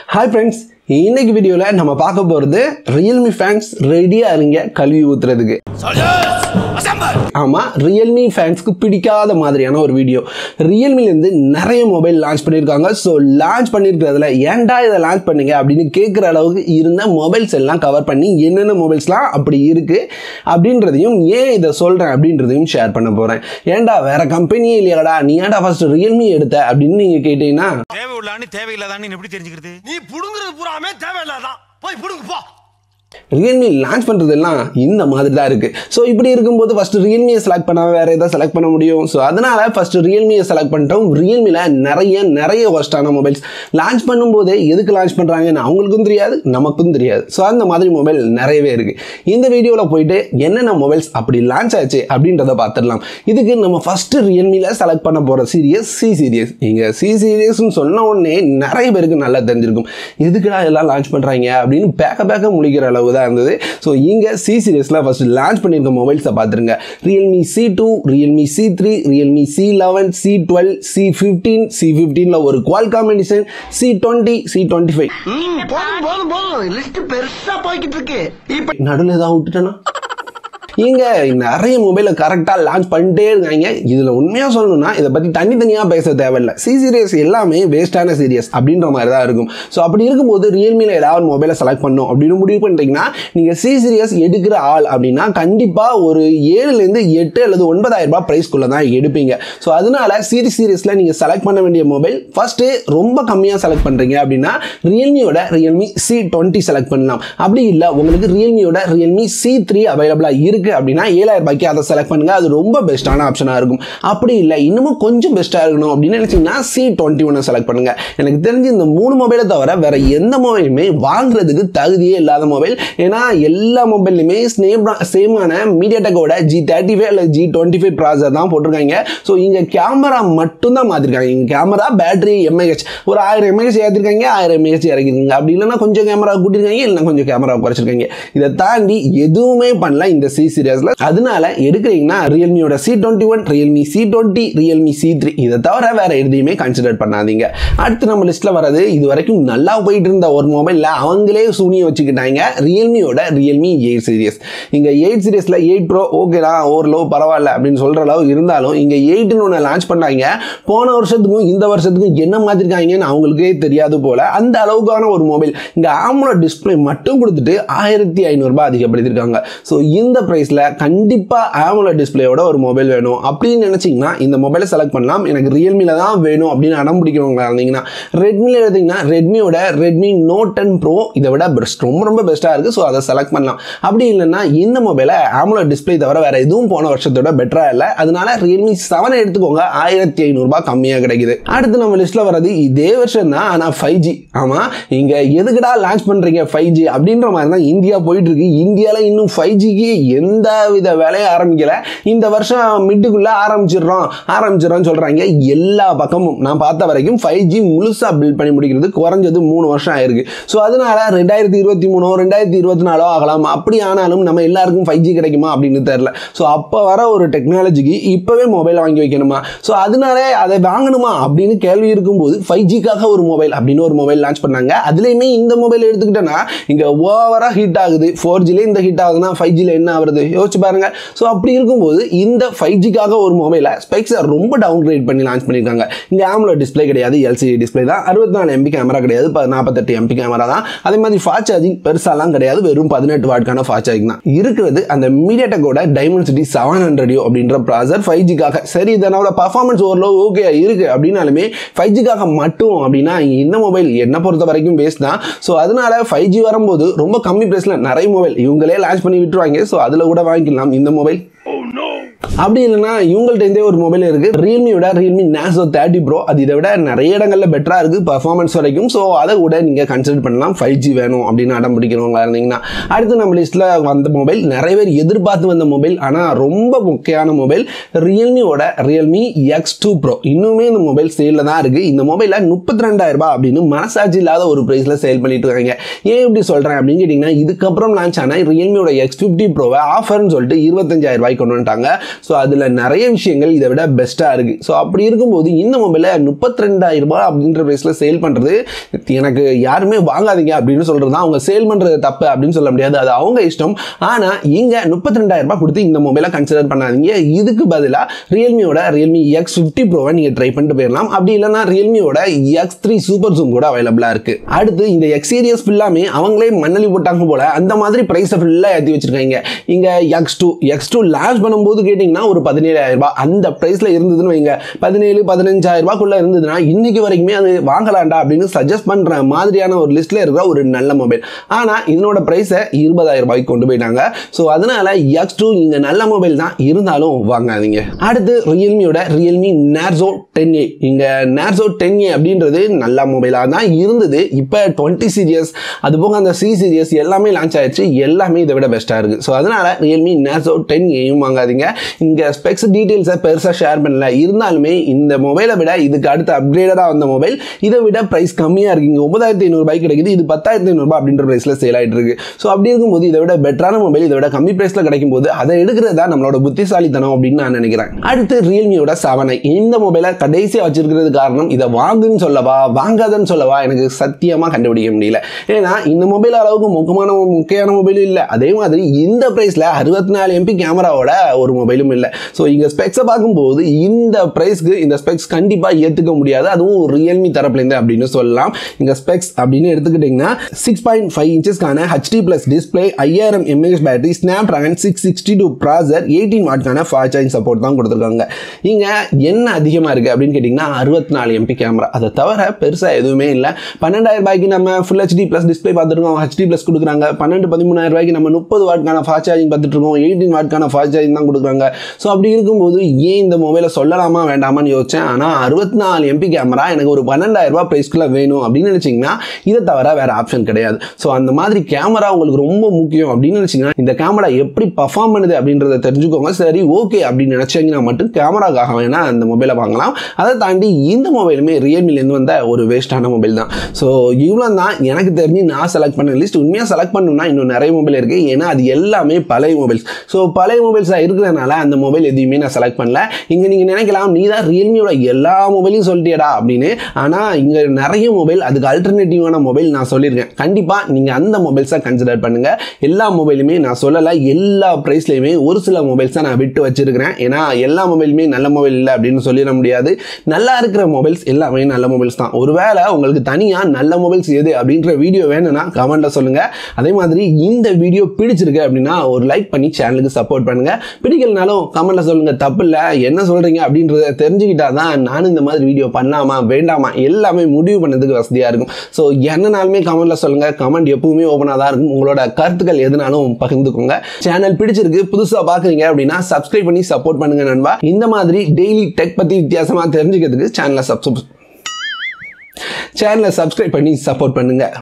hi friends இன்னைக்கு வீடியோவில் நம்ம பார்க்க போகிறது ரியல்மி ஃபேன்ஸ் ரெடியாக இருங்க கல்வி ஊத்துறதுக்கு ஆமாம் ரியல்மி ஃபேன்ஸ்க்கு பிடிக்காத மாதிரியான ஒரு வீடியோ ரியல்மிலேருந்து நிறைய மொபைல் லான்ச் பண்ணியிருக்காங்க ஸோ லான்ச் பண்ணியிருக்கிறதுல ஏன்டா இதை லான்ச் பண்ணீங்க அப்படின்னு கேட்குற அளவுக்கு இருந்த மொபைல்ஸ் எல்லாம் கவர் பண்ணி என்னென்ன மொபைல்ஸ்லாம் அப்படி இருக்குது அப்படின்றதையும் ஏன் இதை சொல்கிறேன் அப்படின்றதையும் ஷேர் பண்ண போகிறேன் ஏன்டா வேற கம்பெனியே இல்லையாடா நீ ஏன்டா ஃபர்ஸ்ட் ரியல்மி எடுத்த அப்படின்னு நீங்கள் கேட்டீங்கன்னா தேவை உள்ளான்னு தேவையில்லாதான்னு எப்படி தெரிஞ்சுக்கிறது நீ புடுங்குறது பூராமே தேவையில்லாதான் போய் புடுங்கு போ ரியல்மி லான்ச் பண்ணுறதெல்லாம் இந்த மாதிரி தான் இருக்குது ஸோ இப்படி இருக்கும்போது ஃபஸ்ட்டு ரியல்மியை செலக்ட் பண்ணால் வேறு எதாவது செலக்ட் பண்ண முடியும் ஸோ அதனால் ஃபஸ்ட்டு ரியல்மியை செலக்ட் பண்ணிட்டோம் ரியல்மியில் நிறைய நிறைய ஒஸ்டான மொபைல்ஸ் லான்ச் பண்ணும்போதே எதுக்கு லான்ச் பண்ணுறாங்கன்னு அவங்களுக்கும் தெரியாது நமக்கும் தெரியாது ஸோ அந்த மாதிரி மொபைல் நிறையவே இருக்குது இந்த வீடியோவில் போயிட்டு என்னென்ன மொபைல்ஸ் அப்படி லான்ச் ஆச்சு அப்படின்றத பார்த்துடலாம் இதுக்கு நம்ம ஃபஸ்ட்டு ரியல்மியில் செலக்ட் பண்ண போகிற சீரியஸ் சி சீரியஸ் இங்கே சி சீரியஸ்னு சொன்ன உடனே நிறைய பேருக்கு நல்லா தெரிஞ்சிருக்கும் எதுக்குடா எல்லாம் லான்ச் பண்ணுறாங்க அப்படின்னு பேக்க பேக்க முடிக்கிற அளவு தான் இருந்தது ஸோ இங்கே சி சீரியஸில் ஃபஸ்ட் லான்ச் பண்ணியிருக்க மொபைல்ஸை பார்த்துருங்க Realme C two Realme C three Realme C eleven C twelve C fifteen C ஃபிஃப்டீனில் ஒரு குவால் combination C twenty C twenty five ம் போதும் போதும் போதும் லிஸ்ட் பெருசா போய்கிட்டு இருக்கு இப்ப நடுவில் ஏதாவது விட்டுட்டேனா இங்க நிறைய மொபைலை கரெக்டாக லான்ச் பண்ணிட்டே இருக்காங்க இதில் உண்மையாக சொல்லணும்னா இதை பற்றி தனித்தனியாக பேச தேவையில்லை சி சீரியஸ் எல்லாமே வேஸ்டான சீரியஸ் அப்படின்ற மாதிரி தான் இருக்கும் ஸோ அப்படி இருக்கும்போது ரியல்மியில் ஏதாவது ஒரு மொபைலை செலக்ட் பண்ணணும் அப்படின்னு முடிவு பண்ணிட்டீங்கன்னா நீங்கள் சி சீரியஸ் எடுக்கிற ஆள் அப்படின்னா கண்டிப்பாக ஒரு ஏழுலேருந்து எட்டு அல்லது ஒன்பதாயிரம் ரூபாய் ப்ரைஸ்க்குள்ளே தான் எடுப்பீங்க ஸோ அதனால சீரி சீரியஸில் நீங்கள் செலக்ட் பண்ண வேண்டிய மொபைல் ஃபஸ்ட்டு ரொம்ப கம்மியாக செலக்ட் பண்ணுறீங்க அப்படின்னா ரியல்மியோட ரியல்மி சி டுவெண்ட்டி செலக்ட் பண்ணலாம் அப்படி இல்லை உங்களுக்கு ரியல்மியோட ரியல்மி சி த்ரீ அவைலபிளாக இருக்குது அப்படின்னா ஏழாயிரம் ரூபாய்க்கு அதை செலக்ட் பண்ணுங்க அது ரொம்ப பெஸ்ட்டான ஆப்ஷனாக இருக்கும் அப்படி இல்லை இன்னமும் கொஞ்சம் பெஸ்ட்டாக இருக்கணும் அப்படின்னு நினச்சிங்கன்னா சி டுவெண்ட்டி ஒன்று செலக்ட் பண்ணுங்க எனக்கு தெரிஞ்சு இந்த மூணு மொபைலை தவிர வேற எந்த மொபைலுமே வாங்குறதுக்கு தகுதியே இல்லாத மொபைல் ஏன்னா எல்லா மொபைல்லையுமே ஸ்னேப் சேமான மீடியா டெக்கோட ஜி தேர்ட்டி ஃபைவ் அல்லது ஜி டுவெண்ட்டி ஃபைவ் ப்ராசர் தான் போட்டிருக்காங்க ஸோ இங்கே கேமரா மட்டும் தான் மாற்றிருக்காங்க இங்கே கேமரா பேட்டரி எம்ஏஹெச் ஒரு ஆயிரம் எம்ஏஹெச் ஏற்றிருக்காங்க ஆயிரம் எம்ஏஹெச் இறக்கிருக்காங்க அப்படி இல்லைன்னா கொஞ்சம் கேமரா கூட்டிருக்காங்க இல்லைன்னா கொஞ்சம் கேமரா குறைச்சிருக்காங்க இதை தாண்டி எதுவுமே பண்ணல இந்த சி சீரியஸில் அதனால எடுக்கிறீங்கன்னா ரியல்மியோட C twenty one Realme C twenty Realme C three இதை தவிர வேற எதையுமே கன்சிடர் பண்ணாதீங்க அடுத்து நம்ம லிஸ்ட்டில் வர்றது இது வரைக்கும் நல்லா போயிட்டு இருந்த ஒரு மொபைலில் அவங்களே சூனியம் வச்சுக்கிட்டாங்க ரியல்மியோட ரியல்மி எயிட் சீரியஸ் இங்கே எயிட் சீரியஸில் எயிட் ப்ரோ ஓகேடா ஓரளவு பரவாயில்ல அப்படின்னு சொல்கிற அளவு இருந்தாலும் இங்கே எயிட்னு ஒன்று லான்ச் பண்ணாங்க போன வருஷத்துக்கும் இந்த வருஷத்துக்கும் என்ன மாற்றிருக்காங்கன்னு அவங்களுக்கே தெரியாது போல அந்த அளவுக்கான ஒரு மொபைல் இங்கே ஆமோல டிஸ்பிளே மட்டும் கொடுத்துட்டு ஆயிரத்தி ஐநூறுரூபா அதிகப்படுத்தியிருக்காங்க ஸோ இந்த ப்ரைஸில் கண்டிப்பாக ஆமோல டிஸ்பிளேயோட ஒரு மொபைல் வேணும் அப்படின்னு நினச்சிங்கன்னா இந்த மொபைலை செலக்ட் பண்ணலாம் எனக்கு ரியல்மியில் தான் வேணும் அப்படின்னு அடம் பிடிக்கிறவங்களா இருந்தீங்கன்னா ரெட்மியில் எடுத்தீங்கன்னா ரெட்மியோட ரெட்மி நோட் டென் ப்ரோ இதை விட பெஸ்ட் ரொம்ப ரொம்ப பெஸ்ட்டாக இருக்குது ஸோ அதை செலக்ட் பண்ணலாம் அப்படி இல்லைன்னா இந்த மொபைலை ஆமோல டிஸ்பிளே தவிர வேறு எதுவும் போன வருஷத்தோட பெட்டராக இல்லை அதனால ரியல்மி செவனை எடுத்துக்கோங்க ஆயிரத்தி ஐநூறுரூபா கம்மியாக கிடைக்குது அடுத்து நம்ம லிஸ்ட்டில் வர்றது இதே வருஷம் தான் ஆனால் ஃபைவ் ஜி ஆமாம் இங்கே எதுக்குடா லான்ச் பண்ணுறீங்க ஃபைவ் ஜி அப்படின்ற மாதிரி தான் இந்தியா போயிட்டு இருக்கு இந்தியாவில் இன்னும் ஃபைவ் ஜிக்கு எந்த வித வேலையும் ஆரம்பிக்கல இந்த வருஷம் மிட்டுக்குள்ளே ஆரம்பிச்சிடுறோம் ஆரம்பிச்சிடறோம்னு சொல்கிறாங்க எல்லா பக்கமும் நான் பார்த்த வரைக்கும் ஃபைவ் ஜி முழுசாக பில்ட் பண்ணி முடிக்கிறது குறைஞ்சது மூணு வருஷம் ஆயிருக்கு ஸோ அதனால ரெண்டாயிரத்தி இருபத்தி மூணோ ரெண்டாயிரத்தி இருபத்தி நாலோ ஆகலாம் அப்படி ஆனாலும் நம்ம எல்லாருக்கும் ஃபைவ் ஜி கிடைக்குமா அப்படின்னு தெரில ஸோ அப்போ வர ஒரு டெக்னாலஜிக்கு இப்போவே மொபைல் வாங்கி வைக்கணுமா ஸோ அதனால அதை வாங்கணுமா அப்படின்னு கேள்வி இருக்கும்போது ஃபைவ் ஜிக்காக ஒரு மொபைல் அப்படின்னு ஒரு மொபைல் லான்ச் பண்ணாங்க அதுலேயுமே இந்த மொபைல் எடுத்துக்கிட்டேன்னா இங்கே ஓவராக ஹீட் ஆகுது ஃபோர் ஜிலே இந்த ஹீட் ஆகுதுன்னா ஃபைவ் ஜியில் என்ன ஆகுது யோசிச்சு பாருங்க ஸோ அப்படி இருக்கும்போது இந்த ஃபைவ் ஜிக்காக ஒரு மொபைலை ஸ்பெக்ஸை ரொம்ப டவுன் கிரேட் பண்ணி லான்ச் பண்ணியிருக்காங்க இங்கே ஆம்லோ டிஸ்பிளே கிடையாது எல்சிடி டிஸ்பிளே தான் அறுபத்தி நாலு எம்பி கேமரா கிடையாது ப- நாற்பத்தெட்டு எம்பி கேமரா தான் அதே மாதிரி ஃபாஸ்ட் சார்ஜிங் பெருசாலாம் கிடையாது வெறும் பதினெட்டு வாட்கான ஃபாஸ்ட் சார்ஜிங் தான் இருக்கிறது அந்த மீடியா டெக்கோட டைமென்சிட்டி செவன் ஹண்ட்ரடியோ அப்படின்ற ப்ராசர் ஃபைவ் ஜிக்காக சரி இதனோட பர்ஃபார்மன்ஸ் ஓரளவு ஓகே இருக்கு அப்படின்னாலுமே ஃபைவ் ஜிக்காக மட்டும் அப்படின்னா இந்த மொபைல் என்னை பொறுத்த வரைக்கும் பேஸ் தான் ஸோ அதனால ஃபைவ் ஜி வரும்போது ரொம்ப கம்மி ப்ரைஸில் நிறைய மொபைல் இவங்களே லான்ச் பண்ணி விட்டுருவாங்க ஸோ அதில் கூட வாங்கிக்கலாம் இந்த மொபைல் அப்படி இல்லைன்னா இவங்கள்ட்ட இருந்தே ஒரு மொபைல் இருக்கு ரியல்மியோட ரியல்மி நேசோ தேர்ட்டி ப்ரோ அது இதை விட நிறைய இடங்கள்ல பெட்டரா இருக்கு பர்ஃபார்மன்ஸ் வரைக்கும் ஸோ அதை கூட நீங்க கன்சிடர் பண்ணலாம் ஃபைவ் ஜி வேணும் அப்படின்னு அடம் பிடிக்கிறவங்களா இருந்தீங்கன்னா அடுத்து நம்ம லிஸ்ட்ல வந்த மொபைல் நிறைய பேர் எதிர்பார்த்து வந்த மொபைல் ஆனால் ரொம்ப முக்கியமான மொபைல் ரியல்மியோட ரியல்மி எக்ஸ் டூ ப்ரோ இன்னுமே இந்த மொபைல் சேலில் தான் இருக்கு இந்த மொபைலை முப்பத்தி ரெண்டாயிரம் ரூபாய் அப்படின்னு மனசாட்சி இல்லாத ஒரு ப்ரைஸில் சேல் பண்ணிட்டு இருக்காங்க ஏன் இப்படி சொல்கிறேன் அப்படின்னு கேட்டிங்கன்னா இதுக்கப்புறம் லான்ச் ஆன ரியல்மியோட எக்ஸ் ஃபிஃப்டி ப்ரோவை ஆஃபர்னு சொல்லிட்டு இருபத்தஞ்சாயிரம் ரூபாய்க்கு கொண்டு வந்துட்டாங்க ஸோ அதில் நிறைய விஷயங்கள் இதை விட பெஸ்ட்டாக இருக்குது ஸோ அப்படி இருக்கும்போது இந்த மொபைலை முப்பத்தி ரெண்டாயிரம் ரூபாய் அப்படின்ற ப்ரைஸில் சேல் பண்ணுறது எனக்கு யாருமே வாங்காதீங்க அப்படின்னு சொல்கிறது தான் அவங்க சேல் பண்ணுறது தப்பு அப்படின்னு சொல்ல முடியாது அது அவங்க இஷ்டம் ஆனால் இங்கே முப்பத்தி ரெண்டாயிரம் ரூபாய் கொடுத்து இந்த மொபைலை கன்சிடர் பண்ணாதீங்க இதுக்கு பதிலாக ரியல்மியோட ரியல்மி எக்ஸ் ஃபிஃப்டி ப்ரோவை நீங்கள் ட்ரை பண்ணிட்டு போயிடலாம் அப்படி இல்லைன்னா ரியல்மியோட எக்ஸ் த்ரீ சூப்பர் ஜூம் கூட அவைலபிளாக இருக்குது அடுத்து இந்த எக்ஸ் சீரியஸ் ஃபுல்லாமே அவங்களே மண்ணலி போட்டாங்க போல அந்த மாதிரி ப்ரைஸை ஃபுல்லாக ஏற்றி வச்சிருக்காங்க இங்கே X two X two launch பண்ணும்போது கேட்டிங்கன்னா ஒரு பதினேழாயிரம் ரூபாய் அந்த ப்ரைஸில் இருந்ததுன்னு வைங்க பதினேழு பதினஞ்சாயிரம் ரூபாய்க்குள்ளே இருந்ததுன்னா இன்னைக்கு வரைக்குமே அது வாங்கலாம்டா அப்படின்னு சஜஸ்ட் பண்ணுற மாதிரியான ஒரு லிஸ்ட்டில் இருக்கிற ஒரு நல்ல மொபைல் ஆனால் இதனோட ப்ரைஸை இருபதாயிரம் ரூபாய்க்கு கொண்டு போயிட்டாங்க ஸோ அதனால எக்ஸ் டூ இங்கே நல்ல மொபைல் தான் இருந்தாலும் வாங்காதீங்க அடுத்து ரியல்மியோட ரியல்மி நேர்சோ டென் ஏ இங்கே நேர்சோ டென் ஏ அப்படின்றது நல்ல மொபைலாக தான் இருந்தது இப்போ டுவெண்ட்டி சீரியஸ் அது போக அந்த சி சீரியஸ் எல்லாமே லான்ச் ஆயிடுச்சு எல்லாமே இதை விட பெஸ்ட்டாக இருக்குது ஸோ அதனால ரியல்மி நேர்சோ டென் ஏயும் வாங்காதீங்க இங்கே ஸ்பெக்ஸ் டீட்டெயில்ஸை பெருசாக ஷேர் பண்ணல இருந்தாலுமே இந்த மொபைலை விட இதுக்கு அடுத்து அப்கிரேடடாக வந்த மொபைல் இதை விட ப்ரைஸ் கம்மியாக இருக்குது இங்கே ஒன்பதாயிரத்தி ஐநூறுபாய் கிடைக்குது இது பத்தாயிரத்தி ஐநூறுபா அப்படின்ற ப்ரைஸில் சேல் ஆகிட்டு இருக்கு ஸோ அப்படி இருக்கும்போது இதை விட பெட்டரான மொபைல் இதை விட கம்மி ப்ரைஸில் கிடைக்கும் போது அதை எடுக்கிறது தான் நம்மளோட புத்திசாலித்தனம் அப்படின்னு நான் நினைக்கிறேன் அடுத்து ரியல்மியோட செவனை இந்த மொபைலை கடைசியாக வச்சிருக்கிறது காரணம் இதை வாங்குன்னு சொல்லவா வாங்காதன்னு சொல்லவா எனக்கு சத்தியமாக கண்டுபிடிக்க முடியல ஏன்னா இந்த மொபைல் அளவுக்கு முக்கியமான முக்கியமான மொபைலும் இல்லை அதே மாதிரி இந்த ப்ரைஸில் அறுபத்தி நாலு எம்பி கேமராவோட ஒரு மொபைலும் இல்லை ஸோ இங்கே ஸ்பெக்ஸை பார்க்கும்போது இந்த ப்ரைஸ்க்கு இந்த ஸ்பெக்ஸ் கண்டிப்பாக ஏற்றுக்க முடியாது அதுவும் ரியல்மி தரப்புலேருந்து அப்படின்னு சொல்லலாம் இங்கே ஸ்பெக்ஸ் அப்படின்னு எடுத்துக்கிட்டிங்கன்னா சிக்ஸ் பாயிண்ட் ஃபைவ் இன்ச்சஸ்க்கான ஹெச்டி ப்ளஸ் டிஸ்பிளே ஐயாயிரம் mAh battery Snapdragon six sixty two processor eighteen வாட்க்கான ஃபாஸ்ட் சார்ஜிங் சப்போர்ட் தான் கொடுத்துருக்காங்க இங்கே என்ன அதிகமாக இருக்குது அப்படின்னு கேட்டிங்கன்னா அறுபத்தி நாலு எம்பி கேமரா அதை தவிர பெருசாக எதுவுமே இல்லை பன்னெண்டாயிரம் ரூபாய்க்கு நம்ம ஃபுல் ஹெச்டி ப்ளஸ் டிஸ்பிளே பார்த்துருக்கோம் ஹெச்டி ப்ளஸ் கொடுக்குறாங்க பன்னெண்டு பதிமூணாயிரம் ரூபாய்க்கு நம்ம முப்பது வாட்க்கான ஃபாஸ்ட் சார்ஜிங் பார்த்துட்டு இருக்கோம் எயிட்டீன் வாட்க்கான ஃபாஸ்ட் சார்ஜிங் தான் கொடுக்குறாங்க ஸோ அப்படி இருக்கும்போது ஏன் இந்த மொபைலை சொல்லலாமா வேண்டாமான்னு யோசிச்சேன் ஆனால் அறுபத்தி நாலு எம்பி கேமரா எனக்கு ஒரு பன்னெண்டாயிரம் ரூபாய் ப்ரைஸ்க்குள்ளே வேணும் அப்படின்னு நினச்சிங்கன்னா இதை தவிர வேறு ஆப்ஷன் கிடையாது ஸோ அந்த மாதிரி கேமரா உங்களுக்கு ரொம்ப முக்கியம் அப்படின்னு நினச்சிங்கன்னா இந்த கேமரா எப்படி பர்ஃபார்ம் பண்ணுது அப்படின்றத தெரிஞ்சுக்கோங்க சரி ஓகே அப்படின்னு நினச்சிங்கன்னா மட்டும் கேமராக்காக வேணால் அந்த மொபைலை வாங்கலாம் அதை தாண்டி இந்த மொபைலுமே ரியல்மிலேருந்து வந்த ஒரு வேஸ்ட்டான மொபைல் தான் ஸோ இவ்வளோ தான் எனக்கு தெரிஞ்சு நான் செலக்ட் பண்ண லிஸ்ட் உண்மையாக செலக்ட் பண்ணணும்னா இன்னும் நிறைய மொபைல் இருக்குது ஏன்னா அது எல்லாமே பழைய மொபைல்ஸ் ஸோ பழைய மொபைல்ஸாக இருக்கிறதுனால அந்த மொபைல் எதையுமே நான் செலக்ட் பண்ணல இங்கே நீங்கள் நினைக்கலாம் நீ தான் ரியல்மியோட எல்லா மொபைலையும் சொல்லிட்டியடா அப்படின்னு ஆனால் இங்கே நிறைய மொபைல் அதுக்கு அல்டர்னேட்டிவான மொபைல் நான் சொல்லியிருக்கேன் கண்டிப்பாக நீங்கள் அந்த மொபைல்ஸை கன்சிடர் பண்ணுங்கள் எல்லா மொபைலுமே நான் சொல்லலை எல்லா ப்ரைஸ்லையுமே ஒரு சில மொபைல்ஸை நான் விட்டு வச்சிருக்கிறேன் ஏன்னா எல்லா மொபைலுமே நல்ல மொபைல் இல்லை அப்படின்னு சொல்லிட முடியாது நல்லா இருக்கிற மொபைல்ஸ் எல்லாமே நல்ல மொபைல்ஸ் தான் ஒருவேளை உங்களுக்கு தனியாக நல்ல மொபைல்ஸ் எது அப்படின்ற வீடியோ வேணும்னா கமெண்ட்டில் சொல்லுங்கள் அதே மாதிரி இந்த வீடியோ பிடிச்சிருக்கு அப்படின்னா ஒரு லைக் பண்ணி சேனலுக்கு சப்போர்ட் பண்ணுங்கள் பிடிக்கலனாலும் கமெண்ட்டில் சொல்லுங்கள் தப்பு இல்லை என்ன சொல்கிறீங்க அப்படின்றத தெரிஞ்சுக்கிட்டா தான் நானும் இந்த மாதிரி வீடியோ பண்ணலாமா வேண்டாமா எல்லாமே முடிவு பண்ணதுக்கு வசதியாக இருக்கும் ஸோ என்னனாலுமே கமெண்ட்டில் சொல்லுங்கள் கமெண்ட் எப்பவுமே ஓப்பனாக தான் இருக்கும் உங்களோட கருத்துக்கள் எதுனாலும் பகிர்ந்துக்கோங்க சேனல் பிடிச்சிருக்கு புதுசாக பார்க்குறீங்க அப்படின்னா சப்ஸ்கிரைப் பண்ணி சப்போர்ட் பண்ணுங்க நண்பா இந்த மாதிரி டெய்லி டெக் பற்றி வித்தியாசமாக தெரிஞ்சுக்கிறதுக்கு சேனலை சப்ஸ்கிரைப் சேனலை சப்ஸ்கிரைப் பண்ணி சப்போர்ட் பண்ணுங்க